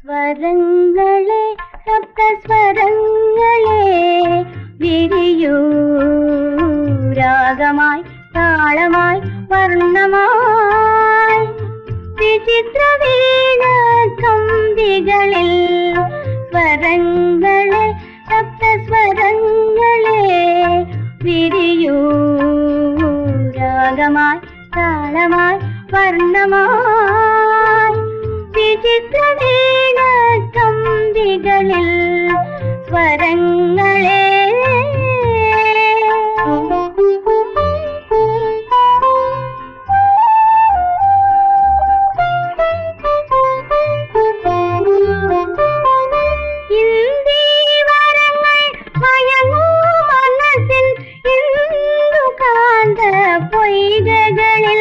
സ്വരങ്ങളെ സപ്തസ്വരങ്ങളെ വിരിയൂ രാഗമായി താളമായി വർണ്ണമായി വിചിത്ര വീണ കമ്പികളിൽ സ്വരങ്ങളെ സപ്തസ്വരങ്ങളെ വിരിയൂ രാഗമായി താളമായി വർണ്ണമായി വിചിത്ര വീണ കമ്പികളിൽ സ്വരങ്ങളെ ഇന്ദീവരങ്ങൾ മയങ്ങൂ മനസ്സിൽ ഇന്ദു കാന്ത പൊയ്കകളിൽ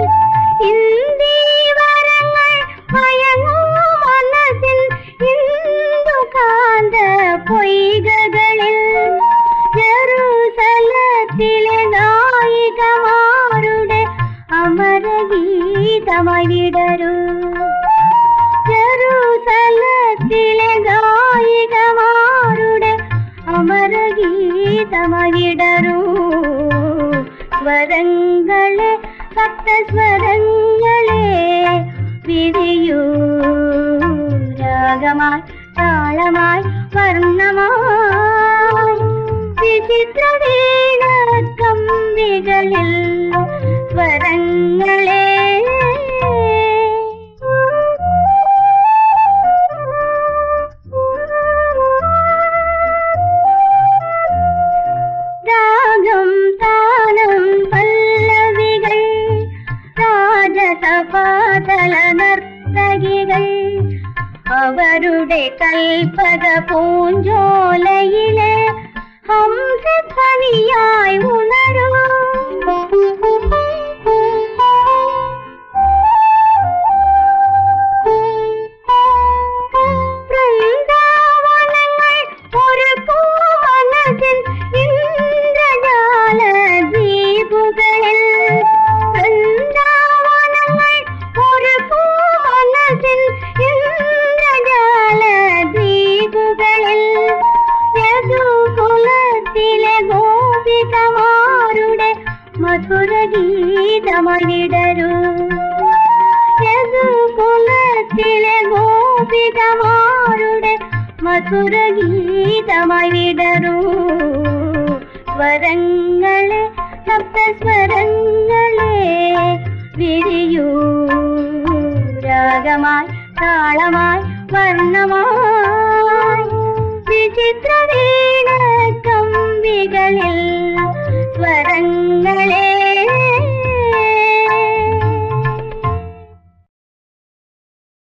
ഇന്ദീവരങ്ങൾ മയങ്ങൂ മനസ്സിൽ ഇന്ദു കാന്ത പൊയ്കകളിൽ ജെറൂസലത്തിലെ നായികമാരുടെ അമരഗീതമായി വിടരൂ ജെറൂസലത്തിലെ ഗായികമാരുടെ അമരഗീതമായി വിടരൂ സ്വരങ്ങളെ സപ്തസ്വരങ്ങളെ വിരിയൂ രാഗമായി താളമായി വർണ്ണമായി വിചിത്ര വീണ കമ്പികളിൽ സ്വരങ്ങളെ രാഗം താനം പല്ലവികൾ രാജസപാതല നർത്തകികൾ അവരുടെ കൽപ്പക പൂഞ്ചോലയിലെ ഹംസധ്വനിയായി ഉണരൂ വൃന്ദാവനങ്ങൾ ഒരു പൂമനസിൽ ഇന്ദ്രജാല ദ്വീപുകളിൽ വൃന്ദാവനങ്ങൾ ഒരു പൂമനസിൽ ഇന്ദ്രജാല ദ്വീപുകളിൽ യദുകുലത്തിലെ ഗോപികമാരുടെ മധുര ഗീതമായി വിടരൂ യദുകുലത്തിലെ ഗോപികമാരുടെ മധുര ഗീതമായി വിടരൂ സ്വരങ്ങളെ സപ്തസ്വരങ്ങളെ വിരിയൂ രാഗമായി താളമായി വർണ്ണമായി വിചിത്ര വീണ കമ്പികളിൽ സ്വരങ്ങൾ